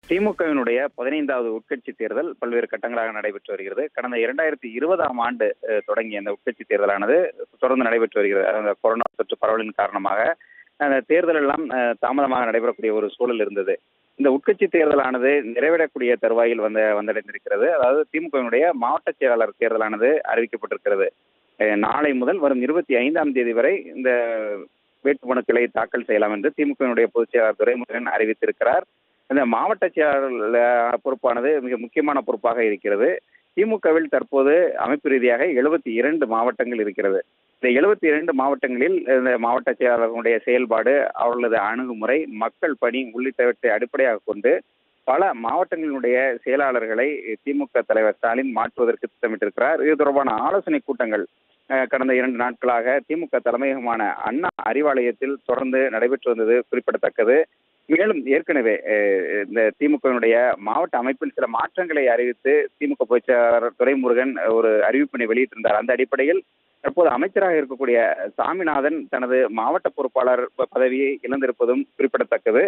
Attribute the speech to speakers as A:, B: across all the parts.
A: திமுகவினுடைய பதினைந்தாவது உட்கட்சி தேர்தல் பல்வேறு கட்டங்களாக நடைபெற்று வருகிறது கடந்த இரண்டாயிரத்தி இருபதாம் ஆண்டு அஹ், தொடங்கிய அந்த உட்கட்சி தேர்தலானது தொடர்ந்து நடைபெற்று வருகிறது அந்த கொரோனா தொற்று பரவலின் காரணமாக அந்த தேர்தல் எல்லாம் அஹ், தாமதமாக நடைபெறக்கூடிய ஒரு சூழல் இருந்தது இந்த உட்கட்சி தேர்தலானது நிறைவேறக்கூடிய தருவாயில் வந்த வந்தடைந்திருக்கிறது அதாவது திமுகவினுடைய மாவட்ட செயலாளர் தேர்தலானது அறிவிக்கப்பட்டிருக்கிறது அஹ், நாளை முதல் வரும் இருபத்தி ஐந்தாம் தேதி வரை இந்த வேட்புமனுக்களை தாக்கல் செய்யலாம் என்று திமுகவினுடைய பொதுச் செயலாளர் துரைமுருகன் அறிவித்திருக்கிறார் இந்த மாவட்ட செயலாளர் அஹ், பொறுப்பானது மிக முக்கியமான பொறுப்பாக இருக்கிறது திமுகவில் தற்போது அமைப்பு ரீதியாக எழுபத்தி இரண்டு மாவட்டங்கள் இருக்கிறது இந்த எழுபத்தி இரண்டு மாவட்டங்களில் இந்த மாவட்ட செயலாளர்களுடைய செயல்பாடு அவர்களது அணுகுமுறை மக்கள் பணி உள்ளிட்டவற்றை அடிப்படையாக கொண்டு பல மாவட்டங்களினுடைய செயலாளர்களை திமுக தலைவர் ஸ்டாலின் மாற்றுவதற்கு திட்டமிட்டிருக்கிறார் இது தொடர்பான ஆலோசனை கூட்டங்கள் அஹ், கடந்த இரண்டு நாட்களாக திமுக தலைமையகமான அண்ணா அறிவாலயத்தில் தொடர்ந்து நடைபெற்று வந்தது குறிப்பிடத்தக்கது மேலும் ஏற்கனவே அஹ், இந்த திமுகவினுடைய மாவட்ட அமைப்பில் சில மாற்றங்களை அறிவித்து திமுக பொதுச் செயலாளர் துரைமுருகன் ஒரு அறிவிப்பினை வெளியிட்டிருந்தார் அந்த அடிப்படையில் தற்போது அமைச்சராக இருக்கக்கூடிய சாமிநாதன் தனது மாவட்ட பொறுப்பாளர் ப- பதவியை இழந்திருப்பதும் குறிப்பிடத்தக்கது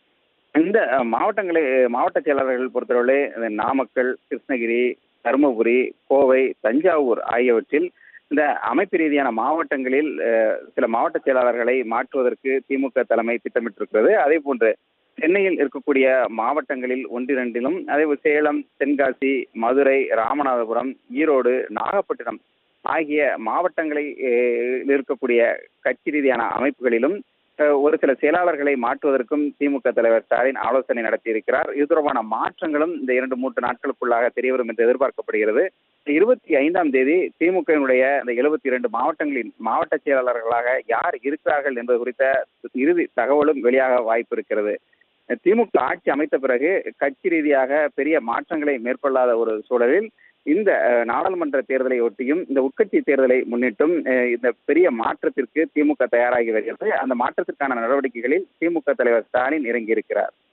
A: இந்த அஹ், மாவட்டங்களை மாவட்ட செயலாளர்கள் பொறுத்தவரை இந்த நாமக்கல் கிருஷ்ணகிரி தருமபுரி கோவை தஞ்சாவூர் ஆகியவற்றில் இந்த அமைப்பு ரீதியான மாவட்டங்களில் அஹ், சில மாவட்ட செயலாளர்களை மாற்றுவதற்கு திமுக தலைமை திட்டமிட்டிருக்கிறது அதே போன்று சென்னையில் இருக்கக்கூடிய மாவட்டங்களில் ஒன்றிரண்டிலும் அதே போல் சேலம் தென்காசி மதுரை ராமநாதபுரம் ஈரோடு நாகப்பட்டினம் ஆகிய மாவட்டங்களை அஹ், இருக்கக்கூடிய கட்சி ரீதியான அமைப்புகளிலும் அஹ், ஒரு சில செயலாளர்களை மாற்றுவதற்கும் திமுக தலைவர் ஸ்டாலின் ஆலோசனை நடத்தியிருக்கிறார் இது தொடர்பான மாற்றங்களும் இந்த இரண்டு மூன்று நாட்களுக்குள்ளாக தெரியவரும் என்று எதிர்பார்க்கப்படுகிறது இருபத்தி ஐந்தாம் தேதி திமுகவினுடைய இந்த எழுபத்தி இரண்டு மாவட்டங்களின் மாவட்ட செயலாளர்களாக யார் இருக்கிறார்கள் என்பது குறித்த இறுதி தகவலும் வெளியாக வாய்ப்பு இருக்கிறது திமுக ஆட்சி அமைத்த பிறகு கட்சி ரீதியாக பெரிய மாற்றங்களை மேற்கொள்ளாத ஒரு சூழலில் இந்த அஹ், நாடாளுமன்ற தேர்தலை ஒட்டியும் இந்த உட்கட்சி தேர்தலை முன்னிட்டும் அஹ், இந்த பெரிய மாற்றத்திற்கு திமுக தயாராகி வருகிறது அந்த மாற்றத்திற்கான நடவடிக்கைகளில் திமுக தலைவர் ஸ்டாலின் இறங்கியிருக்கிறார்